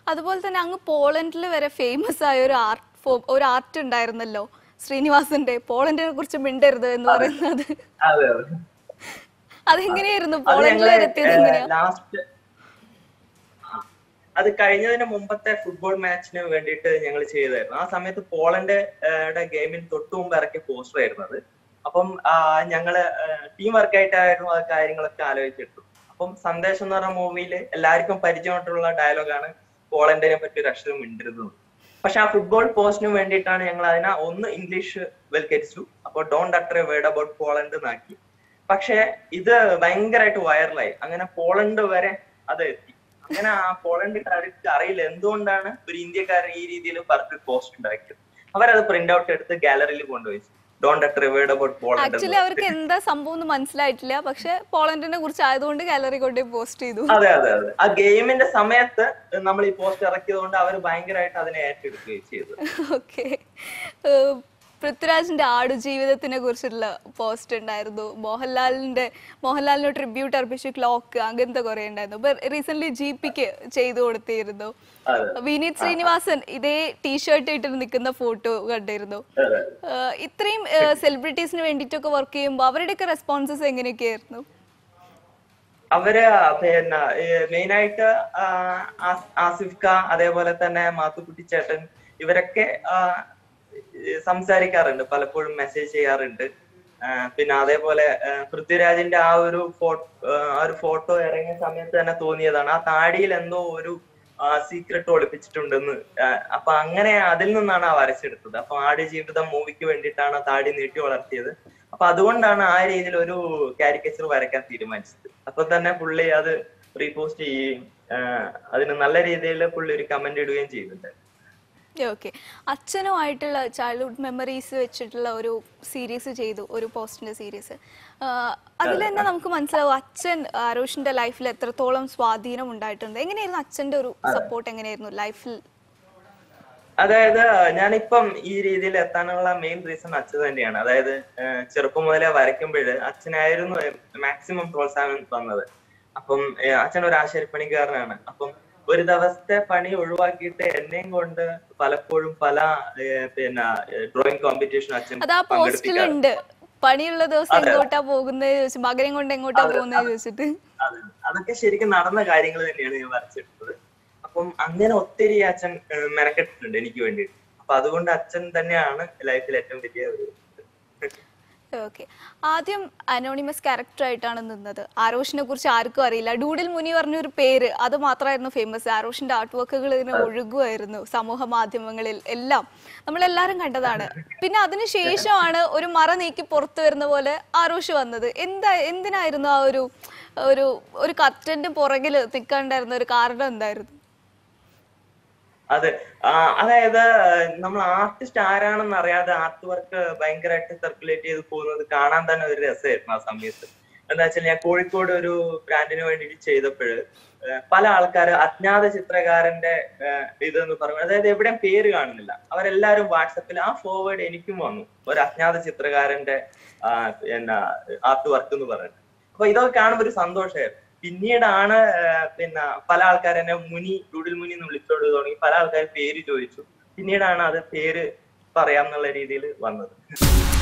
അതുപോലെ തന്നെ അങ്ങ് പോളണ്ടിൽ വരെ ഫേമസ് ആയ ഒരു ആർട്ട് ഫോം ഒരു ആർട്ട് ഉണ്ടായിരുന്നല്ലോ ശ്രീനിവാസന്റെ പോളണ്ടിനെ കുറിച്ച് മിണ്ടരുത് എന്ന് പറയുന്നത് അതെ അതെ അതെങ്ങനെയായിരുന്നു അത് പോളണ്ടിൽ ഞങ്ങള് വരെ എത്തിയത് എങ്ങനെയാ ലാസ്റ്റ് അത് കഴിഞ്ഞതിന് മുമ്പത്തെ ഫുട്ബോൾ മാച്ചിന് വേണ്ടിയിട്ട് ഞങ്ങൾ ചെയ്തായിരുന്നു ആ സമയത്ത് പോളണ്ട് ഗെയിമിന് തൊട്ടു മുമ്പ് ഇറക്കിയ പോസ്റ്റർ ആയിരുന്നു അത് അപ്പം ആ, ഞങ്ങള് ടീം വർക്കായിട്ടായിരുന്നു ആ കാര്യങ്ങളൊക്കെ ആലോചിച്ചെടുത്തു അപ്പം സന്ദേശം എന്ന് പറഞ്ഞ മൂവിയിൽ എല്ലാവർക്കും പരിചയമായിട്ടുള്ള ഡയലോഗാണ് പോളണ്ടിനെ പറ്റി ഒരു അക്ഷരം മിണ്ടരുത് പക്ഷെ ആ ഫുട്ബോൾ പോസ്റ്റിന് വേണ്ടിയിട്ടാണ് ഞങ്ങൾ അതിനെ ഒന്ന് ഇംഗ്ലീഷ് വൽക്കരിച്ചു അപ്പോൾ don't utter a word about Poland എന്നാക്കി പക്ഷെ ഇത് ഭയങ്കരമായിട്ട് വൈറലായി അങ്ങനെ പോളണ്ട് വരെ അത് എത്തി അങ്ങനെ ആ പോളണ്ടുകാർക്ക് അറിയില്ല എന്തുകൊണ്ടാണ് ഒരു ഇന്ത്യക്കാരൻ ഈ രീതിയിൽ പറഞ്ഞിട്ട് പോസ്റ്റ് ഉണ്ടാക്കിയത് അവരത് പ്രിന്റ് ഔട്ട് എടുത്ത് ഗാലറിയിൽ കൊണ്ടുപോയി don't utter a word about Poland actually അവർക്ക് എന്താ സംഭവം എന്ന് മനസ്സിലായിട്ടില്ല പക്ഷെ പോളണ്ടിനെ കുറിച്ച് ആയതുകൊണ്ട് ഗാലറി കൊണ്ടുപോയി പോസ്റ്റ് ചെയ്തു അതെ അതെ അതെ ആ ഗെയിമിന്റെ സമയത്ത് നമ്മൾ ഈ പോസ്റ്റ് ഇറക്കിയത് കൊണ്ട് അവർ ഭയങ്കരമായിട്ട് അതിനെ ഏറ്റെടുക്കുകയും ചെയ്തു ഓക്കെ പൃഥ്വിരാജിന്റെ ആടുജീവിതത്തിനെ കുറിച്ചുള്ള പോസ്റ്റ് ഉണ്ടായിരുന്നു മോഹൻലാലിന്റെ മോഹൻലാലിന് ട്രിബ്യൂട്ട് അർപ്പിച്ച് ക്ലോക്ക് അങ്ങനത്തെ കുറെ ഉണ്ടായിരുന്നു ഇപ്പൊ റീസെന്റ് ജി പിക്ക് ചെയ്തു കൊടുത്തിരുന്നു അതെ വിനീത് ശ്രീനിവാസൻ ഇതേ ടീഷർട്ട് ഇട്ട് നിൽക്കുന്ന ഫോട്ടോ കണ്ടിരുന്നു അതെ ഏഹ് ഇത്രയും സെലിബ്രിറ്റീസിന് വേണ്ടിയിട്ടൊക്കെ വർക്ക് ചെയ്യുമ്പോൾ അവരുടെയൊക്കെ റെസ്പോൺസസ് എങ്ങനെയൊക്കെയായിരുന്നു അവര് പിന്നെ മെയിൻ ആയിട്ട് ആ, ആസ്- ആസിഫ് ഖാ അതേപോലെ തന്നെ മാത്തുക്കുട്ടി ചേട്ടൻ ഇവരൊക്കെ ആ, ഈ സംസാരിക്കാറുണ്ട് പലപ്പോഴും മെസ്സേജ് ചെയ്യാറുണ്ട് ആ, പിന്നെ അതേപോലെ ആ, പൃഥ്വിരാജിന്റെ ആ ഒരു ഫോട്ടോ ആ ഒരു ഫോട്ടോ ഇറങ്ങിയ സമയത്ത് തന്നെ തോന്നിയതാണ് ആ താടിയിൽ എന്തോ ഒരു സീക്രട്ട് ഒളിപ്പിച്ചിട്ടുണ്ടെന്ന് ആ, അപ്പൊ അങ്ങനെ അതിൽ നിന്നാണ് ആ വരച്ചെടുത്തത് അപ്പൊ ആട് ജീവിതം മൂവിക്ക് വേണ്ടിയിട്ടാണ് ആ താടി നീട്ടി വളർത്തിയത് അപ്പൊ അതുകൊണ്ടാണ് ആ രീതിയിൽ ഒരു കാരിക്കേച്ചർ വരയ്ക്കാൻ തീരുമാനിച്ചത് അപ്പൊ തന്നെ പുള്ളി അത് റീപോസ്റ്റ് ചെയ്യുകയും ആ, അതിന് നല്ല രീതിയിൽ പുള്ളി ഒരു കമന്റ് ഇടുകയും ചെയ്യുന്നുണ്ട് ഓക്കെ അച്ഛനുമായിട്ടുള്ള ചൈൽഡ്ഹുഡ് മെമ്മറീസ് വെച്ചിട്ടുള്ള ഒരു സീരീസ് ചെയ്തു ഒരു പോസ്റ്റിന്റെ സീരീസ് അതിൽ തന്നെ നമുക്ക് മനസ്സിലാവും അച്ഛൻ ആരോഷിന്റെ ലൈഫിൽ എത്രത്തോളം സ്വാധീനം ഉണ്ടായിട്ടുണ്ട് എങ്ങനെയായിരുന്നു അച്ഛന്റെ ഒരു സപ്പോർട്ട് എങ്ങനെയായിരുന്നു ലൈഫിൽ അതായത് ഞാനിപ്പം ഈ രീതിയിൽ എത്താനുള്ള മെയിൻ റീസൺ അച്ഛൻ തന്നെയാണ് അതായത് ഏഹ് ചെറുപ്പം മുതലേ വരയ്ക്കുമ്പോൾ അച്ഛനായിരുന്നു മാക്സിമം പ്രോത്സാഹനം തന്നത് അപ്പം ഏഹ് അച്ഛൻ ഒരു ആശാരിപ്പണിക്കാരനാണ് അപ്പം ഒരു ദിവസത്തെ പണി ഒഴിവാക്കിയിട്ട് എന്നെയും കൊണ്ട് പലപ്പോഴും പല ഏഹ് പിന്നെ ഡ്രോയിങ് കോമ്പറ്റീഷൻ അച്ഛൻ അത് ആ പങ്കെടുപ്പിക്കാറുണ്ട് പോസ്റ്റിലുണ്ട് പണിയുള്ള ദിവസം എങ്ങോട്ടാ പോകുന്നത് ചോദിച്ചു മകനെ കൊണ്ട് എങ്ങോട്ടാ പോകുന്നത് ചോദിച്ചിട്ട് അത് അതൊക്കെ ശരിക്കും നടന്ന കാര്യങ്ങൾ തന്നെയാണ് ഞാൻ വരച്ചെടുത്തത് അപ്പം അങ്ങനെ ഒത്തിരി അച്ഛൻ ഏഹ് മെനക്കെട്ടിട്ടുണ്ട് എനിക്ക് വേണ്ടിയിട്ട് അപ്പൊ അതുകൊണ്ട് അച്ഛൻ തന്നെയാണ് ലൈഫിൽ ഏറ്റവും വലിയ ഒരു ഇത്. ഓക്കെ ആദ്യം അനോണിമസ് ക്യാരക്ടർ ആയിട്ടാണ് നിന്നത് ആരോഷിനെ കുറിച്ച് ആർക്കും അറിയില്ല ഡൂഡിൽ മുനി പറഞ്ഞൊരു പേര് അത് മാത്രമായിരുന്നു ഫേമസ് ആരോഷിന്റെ ആർട്ട് വർക്കുകൾ ഇതിനെ ഒഴുകുമായിരുന്നു സമൂഹ മാധ്യമങ്ങളിൽ എല്ലാം നമ്മളെല്ലാരും കണ്ടതാണ് പിന്നെ അതിനുശേഷമാണ് ഒരു മറ നീക്കി പുറത്തു വരുന്ന പോലെ ആരോഷ് വന്നത് എന്താ എന്തിനായിരുന്നു ആ ഒരു ഒരു ഒരു കറ്റന്റെ പുറകിൽ നിൽക്കാണ്ടായിരുന്ന ഒരു കാരണം എന്തായിരുന്നു അതെ ആ, അതായത് നമ്മൾ ആർട്ടിസ്റ്റ് ആരാണെന്ന് അറിയാതെ ആർട്ട് വർക്ക് ഭയങ്കരമായിട്ട് സർക്കുലേറ്റ് ചെയ്ത് പോകുന്നത് കാണാൻ തന്നെ ഒരു രസമായിരുന്നു ആ സമയത്ത് എന്താ വെച്ചാൽ ഞാൻ കോഴിക്കോട് ഒരു ബ്രാൻഡിന് വേണ്ടിയിട്ട് ചെയ്തപ്പോൾ പല ആൾക്കാർ അജ്ഞാത ചിത്രകാരന്റെ ഏഹ്, ഇതെന്ന് പറഞ്ഞു അതായത് എവിടെയും പേര് കാണുന്നില്ല അവരെല്ലാരും വാട്സപ്പിൽ ആ ഫോർവേഡ് എനിക്കും വന്നു ഒരു അജ്ഞാത ചിത്രകാരന്റെ ആ, എന്നാ ആർട്ട് വർക്ക് എന്ന് പറയുന്നത് അപ്പൊ ഇതൊക്കെ കാണുമ്പോൾ ഒരു സന്തോഷമായിരുന്നു പിന്നീടാണ് ഏഹ്, പിന്നെ പല ആൾക്കാർ എന്നെ മുനി ഡൂഡിൽ മുനി എന്ന് വിളിച്ചോട് തുടങ്ങി പല ആൾക്കാർ പേര് ചോദിച്ചു പിന്നീടാണ് അത് പേര് പറയാം എന്നുള്ള രീതിയിൽ വന്നത്